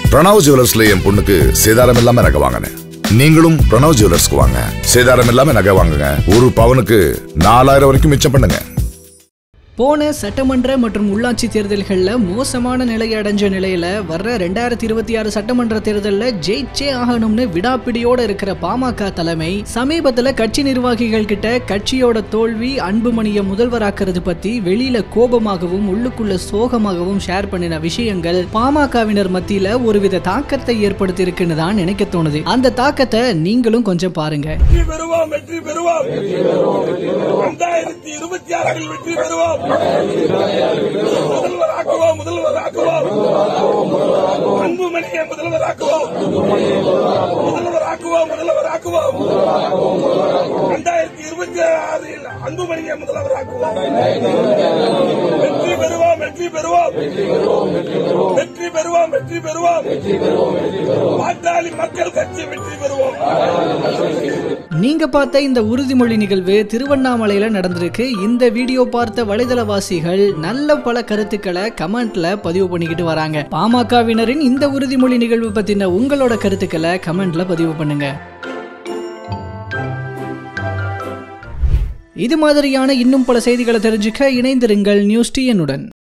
பிரணவ் ஜுவல்லர்ஸ்ல என் பொண்ணுக்கு சேதாரம் இல்லாம நகை வாங்கினேன் நீங்களும் பிரணவ் ஜுவல்லர்ஸ்க்கு வாங்க சேதாரம் இல்லாம நகை வாங்குங்க ஒரு பவனுக்கு நாலாயிரம் வரைக்கும் மிச்சம் பண்ணுங்க போன சட்டமன்ற மற்றும் உள்ளாட்சி தேர்தல்களில் மோசமான நிலையை அடைஞ்ச நிலையில வர்ற ரெண்டாயிரத்தி இருபத்தி ஆறு சட்டமன்ற தேர்தலில் ஜெயிச்சே ஆகணும்னு விடாப்பிடியோட இருக்கிற பாமக தலைமை சமீபத்தில் கட்சி நிர்வாகிகள் கிட்ட கட்சியோட தோல்வி அன்புமணியை முதல்வராக்குறது பத்தி வெளியில கோபமாகவும் உள்ளுக்குள்ள சோகமாகவும் ஷேர் பண்ணின விஷயங்கள் பாமகவினர் மத்தியில ஒருவித தாக்கத்தை ஏற்படுத்தி இருக்குன்னு தான் நினைக்க தோணுது அந்த தாக்கத்தை நீங்களும் கொஞ்சம் பாருங்க வெற்றி பெறுவோம் வெற்றி பெறுவோம் இரண்டாயிரத்தி இருபத்தி ஆறில் வெற்றி பெறுவோம் முதல்வராக்குவோம் முதல்வராக்குவோம் அன்புமணியை முதல்வராக்குவோம் முதல்வராக்குவோம் முதல்வராக்குவோம் இரண்டாயிரத்தி இருபத்தி ஆறில் அன்புமணியை முதல்வராக்குவோம் வெற்றி பெறுவோம் வெற்றி பெறுவோம் வெற்றி பெறுவோம் வெற்றி பெறுவோம் பாட்டாளி மக்கள் கட்சி வெற்றி பெறுவோம் நீங்க பார்த்த இந்த உறுதிமொழி நிகழ்வு திருவண்ணாமலையில நடந்திருக்கு இந்த வீடியோ பார்த்த வலைதளவாசிகள் நல்ல பல கருத்துக்களை கமெண்ட்ல பதிவு பண்ணிக்கிட்டு வராங்க பாமகவினரின் இந்த உறுதிமொழி நிகழ்வு பத்தின உங்களோட கருத்துக்களை கமெண்ட்ல பதிவு பண்ணுங்க இது மாதிரியான இன்னும் பல செய்திகளை தெரிஞ்சுக்க இணைந்திருங்கள் நியூஸ் டிஎன்னுடன்